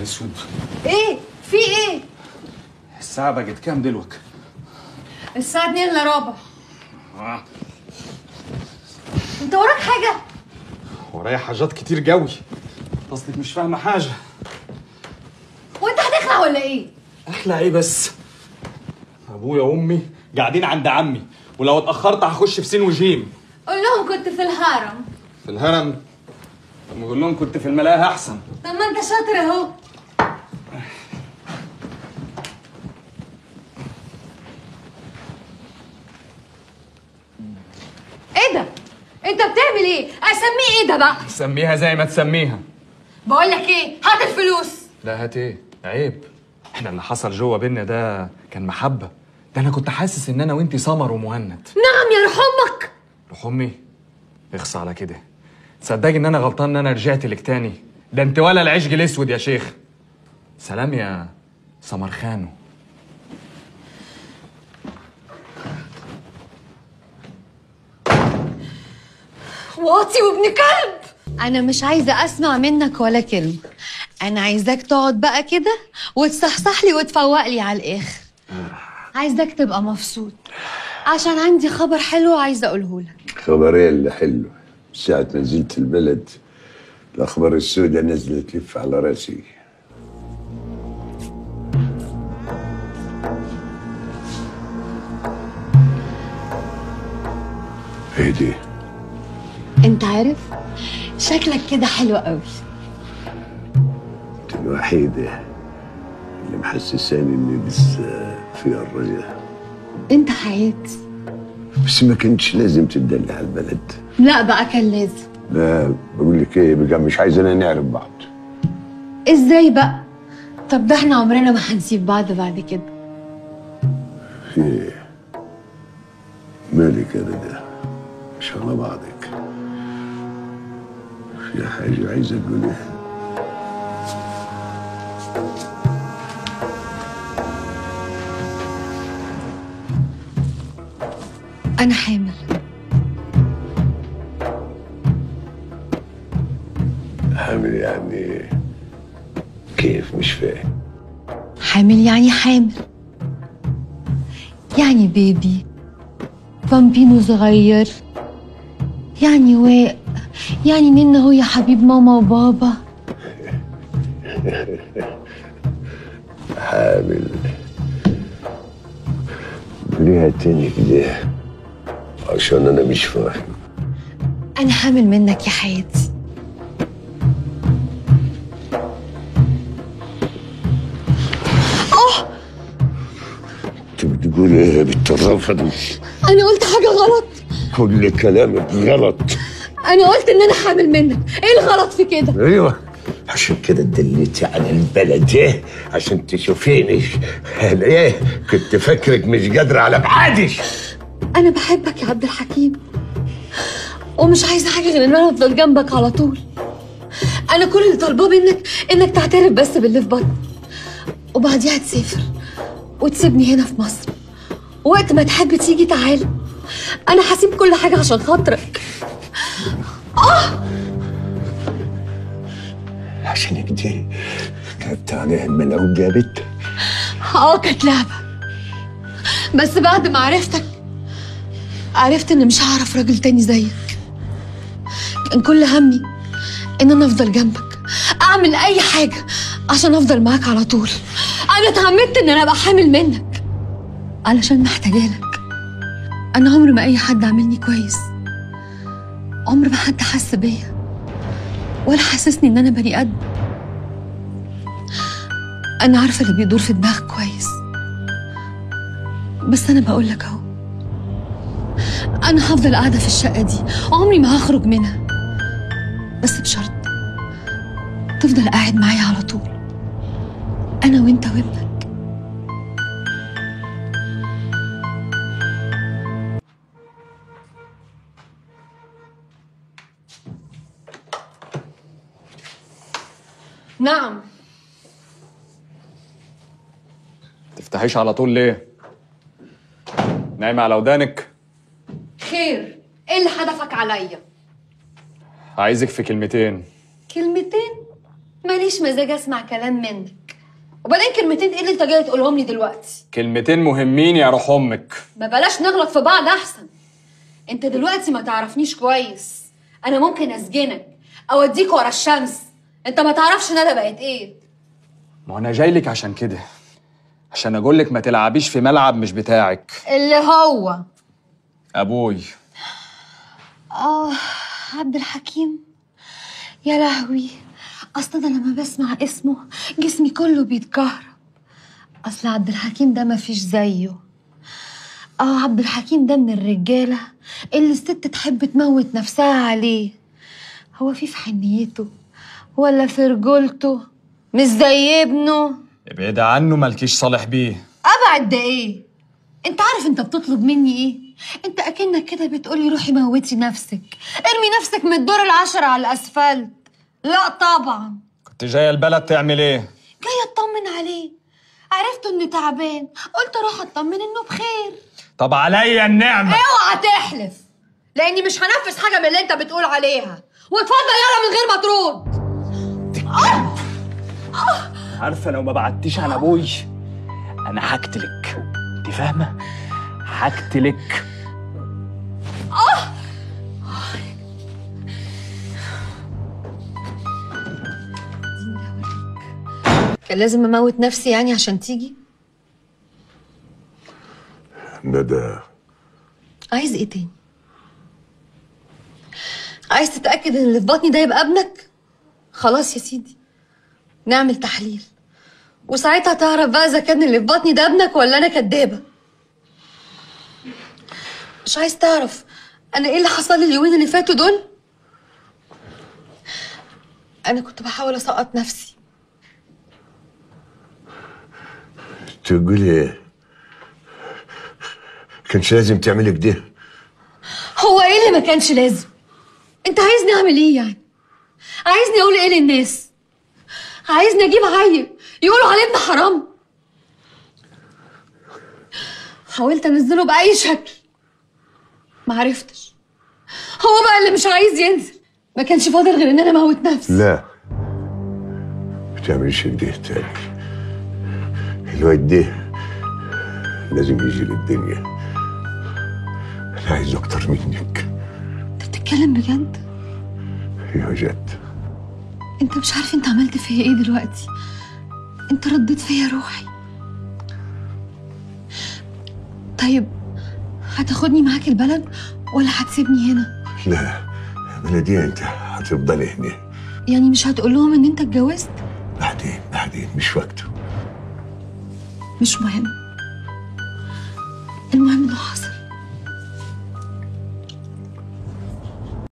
نهار اسود ايه في ايه الساعة بقت كام دلوك؟ الساعة 2 الا ربع آه. انت وراك حاجة ورايا حاجات كتير قوي اصلك مش فاهمة حاجة وانت هتخلع ولا ايه اخلع ايه بس؟ ابويا وامي قاعدين عند عمي ولو اتأخرت هخش في سين وجيم قول لهم كنت في الهرم في الهرم طب ما اقول لهم كنت في الملاهي احسن طب ما انت شاطر اهو ايه ده انت بتعمل ايه اسميه ايه ده بقى سميها زي ما تسميها بقول لك ايه هات الفلوس لا هات ايه عيب احنا اللي حصل جوه بينا ده كان محبة ده انا كنت حاسس ان انا وانتي سمر ومهند نعم يا روح امك روح امي اخص على كده تصدقي ان انا غلطان ان انا رجعت لك تاني ده انت ولا العشق الاسود يا شيخ سلام يا سمر خانو واطي وابن كلب انا مش عايزه اسمع منك ولا كلمه انا عايزاك تقعد بقى كده وتصحصح لي وتفوق لي على الاخر عايزاك تبقى مبسوط عشان عندي خبر حلو عايزه اقوله لك خبرين اللي حلو ساعة ما نزلت البلد الأخبار السوداء نزلت تلف على راسي ايه دي؟ انت عارف شكلك كده حلو قوي انت الوحيدة اللي محسساني اني لسه فيها الرجاء انت حياتي بس ما كنتش لازم تدلع على البلد لا بقى كان لازم لا بقول لك ايه بقى مش عايزنا نعرف بعض ازاي بقى طب ده احنا عمرنا ما هنسيب بعض بعد كده في ايه؟ مالك انا ده مش على بعضك في حاجة عايزة تقولها انا حامل حامل يعني كيف مش فاهم حامل يعني حامل يعني بيبي بامبينو صغير يعني واق يعني نينا هو يا حبيب ماما وبابا حامل قوليها تاني كده عشان انا مش فاهم انا حامل منك يا حياتي انت بتقولي ايه يا بنت الرفض انا قلت حاجه غلط كل كلامك غلط انا قلت ان انا حامل منك ايه الغلط في كده ايوه عشان كده دليتي على البلد ايه عشان تشوفيني انا ايه كنت فاكرك مش قادره على بعادي انا بحبك يا عبد الحكيم ومش عايزه حاجه غير ان انا افضل جنبك على طول انا كل اللي طالباه منك انك تعترف بس باللي في بطني وبعديها تسافر وتسيبني هنا في مصر وقت ما تحب تيجي تعالى انا هسيب كل حاجه عشان خاطرك عشان كده تعبت عليها الملعوب يا بت اه كانت لعبه بس بعد ما عرفتك عرفت ان مش هعرف راجل تاني زيك كان كل همي ان انا افضل جنبك اعمل اي حاجه عشان افضل معاك على طول انا اتعمدت ان انا ابقى حامل منك علشان محتاجه لك انا عمر ما اي حد عاملني كويس عمر ما حد حس بيا ولا حسسني ان انا بني ادم انا عارفه اللي بيدور في دماغك كويس بس انا بقول لك اهو انا هفضل قاعده في الشقه دي عمري ما هخرج منها بس بشرط تفضل قاعد معايا على طول انا وانت وابنك نعم تفتحيش على طول ليه نايمة على ودانك خير ايه اللي حدفك عليا عايزك في كلمتين كلمتين ماليش مزاج اسمع كلام منك وبعدين كلمتين ايه اللي انت جاي تقولهم لي دلوقتي كلمتين مهمين يا روح امك ما بلاش نغلط في بعض احسن انت دلوقتي ما تعرفنيش كويس انا ممكن اسجنك اوديك ورا الشمس انت ما تعرفش ندى بقت ايه ما انا جاي لك عشان كده عشان اقول لك ما تلعبيش في ملعب مش بتاعك اللي هو ابوي اه عبد الحكيم يا لهوي اصل انا لما بسمع اسمه جسمي كله بيتكهرب اصل عبد الحكيم ده مفيش زيه اه عبد الحكيم ده من الرجاله اللي الست تحب تموت نفسها عليه هو في في حنيته ولا في رجولته مش زي ابنه ابعد عنه مالكيش صالح بيه ابعد ده ايه انت عارف انت بتطلب مني ايه انت اكنك كده بتقولي روحي موتي نفسك ارمي نفسك من الدور العشرة على الاسفلت لا طبعا كنت جايه البلد تعمل ايه جاي اطمن عليه عرفت انه تعبان قلت اروح اطمن انه بخير طب عليا النعمه اوعى تحلف لاني مش هنفذ حاجه من اللي انت بتقول عليها واتفضل يلا من غير ما ترد عارفه لو ما بعدتيش عن ابوي انا هقتلك انت فاهمه هقتلك كان لازم اموت نفسي يعني عشان تيجي ندى عايز ايه تاني عايز تتاكد ان اللي في بطني ده يبقى ابنك خلاص يا سيدي نعمل تحليل وساعتها تعرف بقى اذا كان اللي في بطني ده ابنك ولا انا كدابه مش عايز تعرف انا ايه اللي حصل لي اليومين اللي فاتوا دول انا كنت بحاول اسقط نفسي تقولي ايه كانش لازم تعملي كده هو ايه اللي ما كانش لازم انت عايزني اعمل ايه يعني عايزني اقول ايه للناس عايزني اجيب عيل يقولوا عليه ابن حرام حاولت انزله باي شكل ما عرفتش هو بقى اللي مش عايز ينزل ما كانش فاضل غير ان انا اموت نفسي لا ما تعمليش كده تاني الواد ده لازم يجي للدنيا انا عايز اكتر منك انت بتتكلم بجد يا جد انت مش عارف انت عملت فيا ايه دلوقتي انت رديت فيا روحي طيب هتاخدني معاك البلد ولا هتسيبني هنا لا بلدي انت هتفضلي هنا يعني مش هتقول لهم ان انت اتجوزت بعدين بعدين مش وقته مش مهم المهم انه حصل